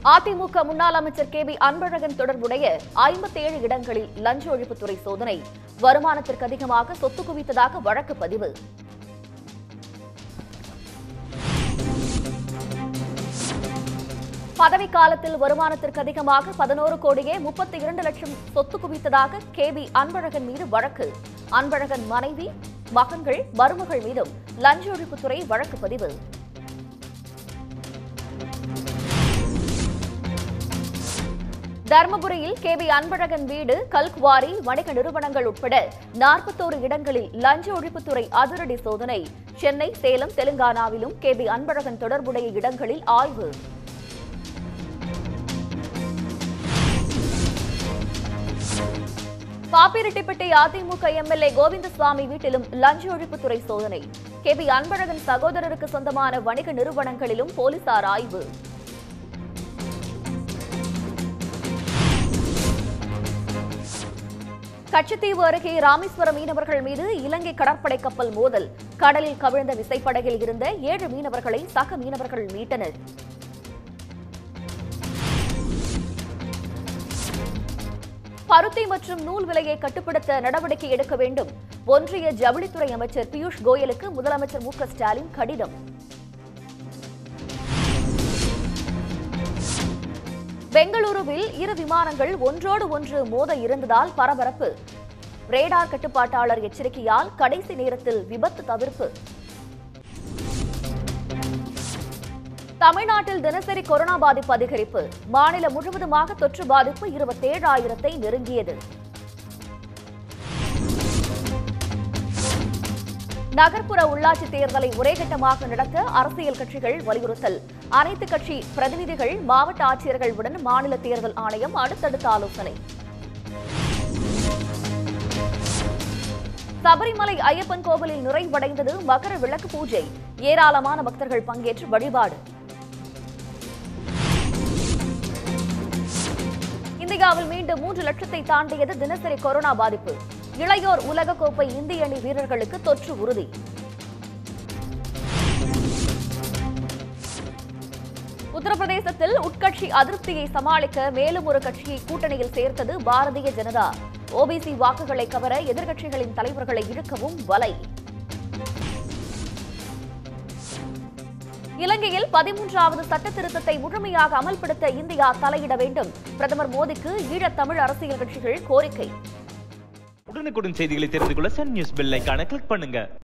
அதிமுக முன்னாள் அமைச்சர் K P Anbazhagan தொடர்புடைய ஐம்பத்தேழு இடங்களில் லஞ்ச ஒழிப்புத்துறை சோதனை வருமானத்திற்கு அதிகமாக சொத்து குவித்ததாக வழக்கு பதிவு பதவிக்காலத்தில் வருமானத்திற்கு அதிகமாக பதினோரு கோடியே முப்பத்தி இரண்டு லட்சம் சொத்து குவித்ததாக கே பி அன்பழகன் மீது வழக்கு அன்பழகன் மனைவி மகன்கள் மருமகள் மீதும் லஞ்ச ஒழிப்புத்துறை வழக்கு பதிவு தர்மபுரியில் கே பி அன்பழகன் வீடு கல்குவாரி வணிக நிறுவனங்கள் உட்பட நாற்பத்தோரு இடங்களில் லஞ்ச ஒழிப்புத்துறை அதிரடி சோதனை சென்னை சேலம் தெலுங்கானாவிலும் கே பி அன்பழகன் தொடர்புடைய இடங்களில் ஆய்வு பாப்பிரெட்டிப்பட்டி அதிமுக எம்எல்ஏ கோவிந்தசுவாமி வீட்டிலும் லஞ்ச ஒழிப்புத்துறை சோதனை கே பி அன்பழகன் சகோதரருக்கு சொந்தமான வணிக நிறுவனங்களிலும் போலீசார் ஆய்வு கச்சத்தீவு அருகே ராமேஸ்வரம் மீனவர்கள் மீது இலங்கை கடற்படை கப்பல் மோதல் கடலில் கவிழ்ந்த விசைப்படகில் இருந்த ஏழு மீனவர்களை சக மீனவர்கள் மீட்டனர் பருத்தி மற்றும் நூல் விலையை கட்டுப்படுத்த நடவடிக்கை எடுக்க வேண்டும் ஒன்றிய ஜவுளித்துறை அமைச்சர் பியூஷ் கோயலுக்கு முதலமைச்சர் மு க ஸ்டாலின் கடிதம் பெங்களூருவில் இரு விமானங்கள் ஒன்றோடு ஒன்று மோத இருந்ததால் பரபரப்பு ரேடார் கட்டுப்பாட்டாளர் எச்சரிக்கையால் கடைசி நேரத்தில் விபத்து தவிர்ப்பு தமிழ்நாட்டில் தினசரி கொரோனா பாதிப்பு அதிகரிப்பு மாநிலம் முழுவதுமாக தொற்று பாதிப்பு இருபத்தேழாயிரத்தை நெருங்கியது நகர்ப்புற உள்ளாட்சி தேர்தலை ஒரே கட்டமாக நடத்த அரசியல் கட்சிகள் வலியுறுத்தல் அனைத்து கட்சி பிரதிநிதிகள் மாவட்ட ஆட்சியர்களுடன் மாநில தேர்தல் ஆணையம் அடுத்தடுத்த ஆலோசனை சபரிமலை ஐயப்பன் கோவிலில் நிறைவடைந்தது மகர விளக்கு பூஜை ஏராளமான பக்தர்கள் பங்கேற்று வழிபாடு இந்தியாவில் மீண்டும் மூன்று லட்சத்தை தாண்டியது தினசரி கொரோனா பாதிப்பு இளையோர் உலகக்கோப்பை இந்திய அணி வீரர்களுக்கு தொற்று உறுதி உத்தரப்பிரதேசத்தில் உட்கட்சி அதிருப்தியை சமாளிக்க மேலும் ஒரு கட்சியை கூட்டணியில் சேர்த்தது பாரதிய ஜனதா ஓபிசி வாக்குகளை கவர எதிர்க்கட்சிகளின் தலைவர்களை இழுக்கவும் வலை இலங்கையில் பதிமூன்றாவது சட்ட திருத்தத்தை முழுமையாக அமல்படுத்த இந்தியா தலையிட வேண்டும் பிரதமர் மோடிக்கு ஈழத் தமிழ் அரசியல் கட்சிகள் கோரிக்கை உடனுக்குடன் செய்திகளை தெரிந்து கொள்ள சன் நியூஸ் பெல் ஐகானை கிளிக் பண்ணுங்க